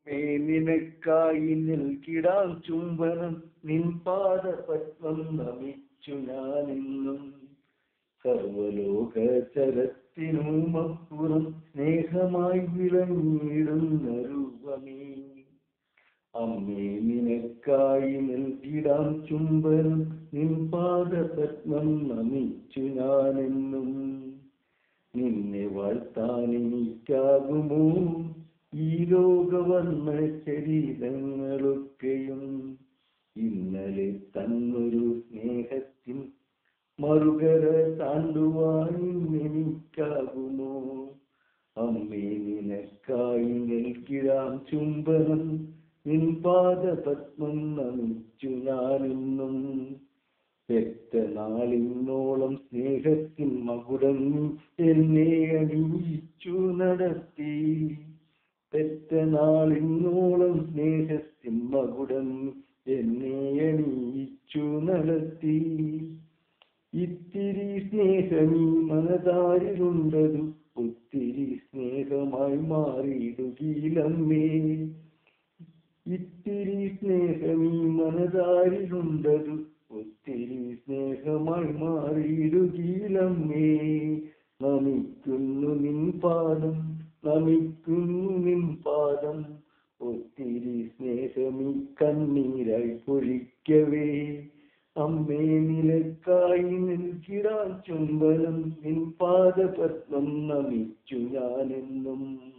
അമ്മേ നിനക്കായി നൽകിടാം ചുംബനം നിൻ പാദ പത്മം നമിച്ചു ഞാനെന്നും സർവലോക ചരത്തിനുമപ്പുറം സ്നേഹമായി വിളങ്ങിയിടുന്ന രൂപമേ അമ്മേ നിനക്കായി നൽകിടാം ചുംബനം നിൻ പാദപത്മം നമിച്ചു ഞാനെന്നും നിന്നെ വാഴ്ത്താൻ എനിക്കാകുമോ ഈ ലോകവർണ്ണ ശരീരങ്ങളൊക്കെയും ഇന്നലെ തന്നൊരു സ്നേഹത്തിൻ മറുകര താണ്ടുവാൻ എനിക്കാകുമോ അമ്മേ നിനക്കായി നൽകിടാം ചുംബനം നിൻ പാദപത്മം നമിച്ചു ഞാനിന്നും പെറ്റ നാളിന്നോളം സ്നേഹത്തിൻ മകുടം നീ എന്നെ അണിയിച്ചു നടത്തി പെറ്റ നാളിന്നോളം സ്നേഹത്തിൻ മകുടം നീ എന്നെ അണിയിച്ചു നടത്തി ഇത്തിരി സ്നേഹമീ മനതാരിലുണ്ടതു ഒത്തിരി സ്നേഹമായി മാറിയിടുകയിലമ്മേ ഇത്തിരി സ്നേഹമീ മനതാരിലുണ്ടതു ഒത്തിരി സ്നേഹമായി മാറിയിടുകയിലമ്മേ നമിക്കുന്നു നിൻ പാദം നമിക്കുന്നു നിൻ പാദം ഒത്തിരി സ്നേഹമീ കണ്ണീരായി പൊഴിക്കവേ അമ്മേ നിലക്കായി നൽകിടാൻ ചുംബനം നിൻ പാദപത്മം നമിച്ചു ഞാനെന്നും